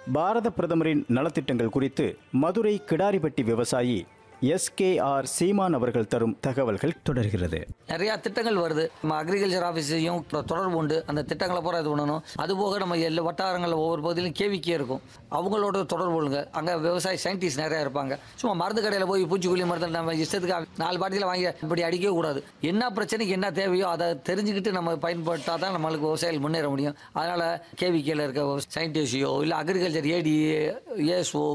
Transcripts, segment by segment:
பாரத பிரதமரின் நலத்திட்டங்கள் குறித்து மதுரை கிடாரிப்பட்டி விவசாயி எஸ் கே ஆர் சீமான் அவர்கள் தரும் தகவல்கள் தொடர்கிறது நிறைய திட்டங்கள் வருது நம்ம அக்ரிகல்ச்சர் ஆஃபீஸையும் தொடர்பு உண்டு அந்த திட்டங்களை பூரா இது பண்ணணும் அதுபோக நம்ம எல்லா வட்டாரங்களில் ஒவ்வொரு பகுதியிலும் கேவிக்கே இருக்கும் அவங்களோட தொடர்பு கொள்ளுங்க அங்கே விவசாய சயின்டிஸ்ட் நிறைய இருப்பாங்க சும்மா மருந்து கடையில் போய் பூச்சிக்கொல்லி மருந்து நம்ம இஷ்டத்துக்கு நாலு பாட்டியில் வாங்கி இப்படி அடிக்கவே கூடாது என்ன பிரச்சனைக்கு என்ன தேவையோ அதை தெரிஞ்சுக்கிட்டு நம்ம பயன்படுத்தால் தான் நம்மளுக்கு விவசாயிகள் முன்னேற முடியும் அதனால் கேவிகேல இருக்க சயின்டிஸ்டையோ இல்லை அக்ரிகல்ச்சர் ஏடி ஏஎஸ்ஓ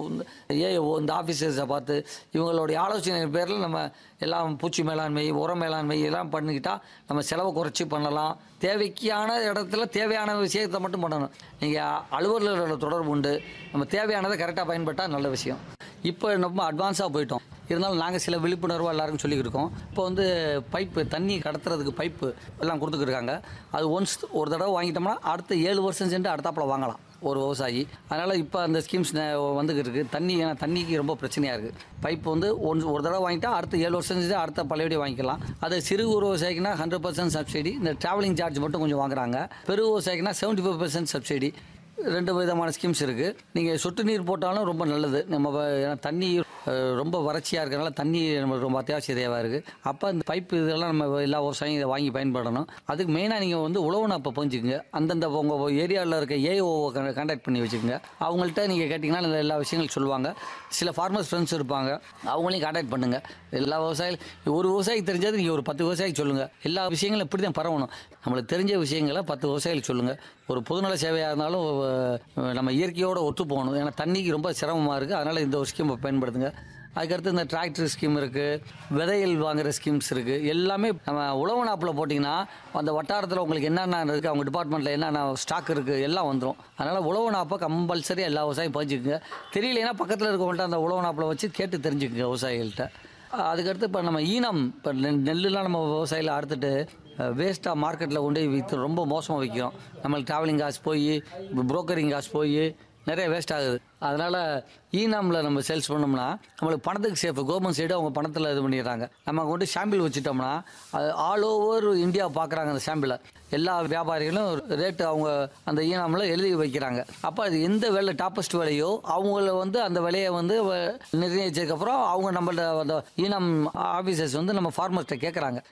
ஏஓ இந்த ஆஃபீஸர்ஸை பார்த்து இவங்களுடைய ஆலோசனை பேரில் நம்ம எல்லாம் பூச்சி மேலாண்மை உர மேலாண்மை எல்லாம் பண்ணிக்கிட்டா நம்ம செலவை குறைச்சி பண்ணலாம் தேவைக்கான இடத்துல தேவையான விஷயத்தை மட்டும் பண்ணணும் நீங்கள் அலுவலர்களோட தொடர்பு உண்டு நம்ம தேவையானதை கரெக்டாக பயன்பட்டால் நல்ல விஷயம் இப்போ ரொம்ப அட்வான்ஸாக போயிட்டோம் இருந்தாலும் நாங்கள் சில விழிப்புணர்வாக எல்லாருக்கும் சொல்லியிருக்கோம் இப்போ வந்து பைப்பு தண்ணி கடத்துறதுக்கு பைப்பு எல்லாம் கொடுத்துக்கிருக்காங்க அது ஒன்ஸ் ஒரு தடவை வாங்கிட்டோம்னா அடுத்த ஏழு வருஷம் சென்று அடுத்தாப்புல வாங்கலாம் ஒரு விவசாயி அதனால் இப்போ அந்த ஸ்கீம்ஸ் வந்துக்கிட்டு இருக்குது தண்ணி ஏன்னா தண்ணிக்கு ரொம்ப பிரச்சனையாக இருக்குது பைப் வந்து ஒன் ஒரு தடவை வாங்கிட்டா அடுத்த ஏழு வருஷம் செஞ்சு அடுத்த பழையபடி வாங்கிக்கலாம் அது சிறு குறு விவசாயிக்குனா ஹண்ட்ரட் பர்சன்ட் சப்சிடி இந்த ட்ராவலிங் சார்ஜ் மட்டும் கொஞ்சம் வாங்குறாங்க பெரு விவசாயிக்குனா செவன்ட்டி ஃபைவ் பர்சன்ட் சப்சிடி ரெண்டு விதமான ஸ்கீம்ஸ் இருக்குது நீங்கள் சொட்டு நீர் போட்டாலும் ரொம்ப நல்லது நம்ம வ- ஏன்னா தண்ணி அஹ், ரொம்ப வறட்சியாக இருக்கிறனால தண்ணி நமக்கு ரொம்ப அத்தியாவசிய தேவையாக இருக்குது அப்போ இந்த பைப்பு இதெல்லாம் நம்ம எல்லா விவசாயியும் இதை வாங்கி பயன்படணும் அதுக்கு மெயினாக நீங்கள் வந்து உழவுன அப்போ புரிஞ்சுக்குங்க அந்தந்த உங்கள் ஏரியாவில் இருக்க ஏஓ கான்டாக்ட் பண்ணி வச்சுக்கோங்க அவங்கள்ட்ட நீங்கள் கேட்டிங்கன்னா இந்த எல்லா விஷயங்களும் சொல்லுவாங்க சில ஃபார்மர்ஸ் ஃப்ரெண்ட்ஸ் இருப்பாங்க அவங்களையும் கான்டாக்ட் பண்ணுங்கள் எல்லா விவசாயிகள் ஒரு விவசாயிக்கு தெரிஞ்சது நீங்கள் ஒரு பத்து விவசாயிக்கு சொல்லுங்கள் எல்லா விஷயங்களும் இப்படி தான் பரவணும் நம்மளுக்கு தெரிஞ்ச விஷயங்களை பத்து விவசாயிகளுக்கு சொல்லுங்கள் ஒரு பொதுநல சேவையாக இருந்தாலும் அஹ், நம்ம இயற்கையோடு ஒத்து போகணும் ஏன்னா தண்ணிக்கு ரொம்ப சிரமமாக இருக்குது அதனால் இந்த ஒரு ஸ்கீமை பயன்படுத்துங்க அதுக்கடுத்து இந்த டிராக்டர் ஸ்கீம் இருக்குது விதைகள் வாங்குற ஸ்கீம்ஸ் இருக்குது எல்லாமே நம்ம உழவு நாப்பில் போட்டிங்கன்னா அந்த வட்டாரத்தில் உங்களுக்கு என்னென்ன இருக்குது அவங்க டிபார்ட்மெண்ட்டில் என்னென்ன ஸ்டாக் இருக்குது எல்லாம் வந்துடும் அதனால் உழவு நாப்பை கம்பல்சரி எல்லா விவசாயம் பதிச்சுக்குங்க தெரியலைன்னா பக்கத்தில் இருக்கவங்கள்ட்ட அந்த உழவு நாப்பில் வச்சு கேட்டு தெரிஞ்சுக்குங்க விவசாயிகள்கிட்ட அதுக்கடுத்து இப்போ நம்ம ஈனம் இப்போ நெல் நெல்லுலாம் நம்ம விவசாயியில் அறுத்துட்டு வேஸ்ட்டாக மார்க்கெட்டில் கொண்டு போய் விற்று ரொம்ப மோசமாக விற்கிறோம் நம்மளுக்கு ட்ராவலிங் காசு போய் புரோக்கரிங் காசு போய் நிறைய வேஸ்ட் ஆகுது அதனால் ஈனாமில் நம்ம சேல்ஸ் பண்ணோம்னா நம்மளுக்கு பணத்துக்கு சேஃப் கவர்மெண்ட் சைடு அவங்க பணத்தில் இது பண்ணிடுறாங்க நம்ம கொண்டு சாம்பிள் வச்சுட்டோம்னா அது ஆல் ஓவர் இந்தியா பார்க்குறாங்க அந்த சாம்பிளை எல்லா வியாபாரிகளும் ரேட்டு அவங்க அந்த ஈனாமில் எழுதி வைக்கிறாங்க அப்போ அது எந்த விலை டாப்பஸ்ட் விலையோ அவங்கள வந்து அந்த விலையை வந்து வ- நிர்ணயிச்சதுக்கப்புறம் அவங்க நம்மள்ட்ட அந்த ஈனம் ஆஃபீஸர்ஸ் வந்து நம்ம ஃபார்மர்கிட்ட கேட்குறாங்க